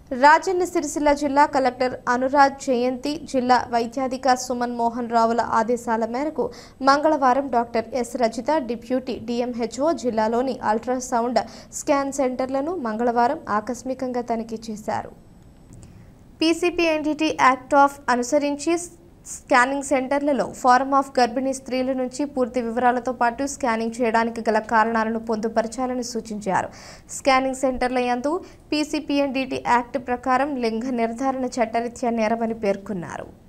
రాజన్న సిరిసిల్ల జిల్లా కలెక్టర్ అనురాజ్ జయంతి జిల్లా వైద్యాధికారి సుమన్ మోహన్ రావుల ఆదేశాల మేరకు మంగళవారం doctor S Rajitha deputy DMHO జిల్లాలోని అల్ట్రాసౌండ్ స్కాన్ సెంటర్లను మంగళవారం ఆకస్మికంగా తనిఖీ చేశారు పీసీపీ ఎన్టీటీ యాక్ట్ ఆఫ్ అనుసరించి స్కానింగ్ సెంటర్లలో ఫారం ఆఫ్ గర్భిణీ స్త్రీల నుంచి పూర్తి వివరాలతో పాటు స్కానింగ్ చేయడానికి గల కారణాలను పొందుపరచాలని సూచించారు స్కానింగ్ సెంటర్ల యందు పీసీపీఎన్డీటీ యాక్ట్ ప్రకారం లింగ నిర్ధారణ చట్టరీత్యా నేరమని పేర్కొన్నారు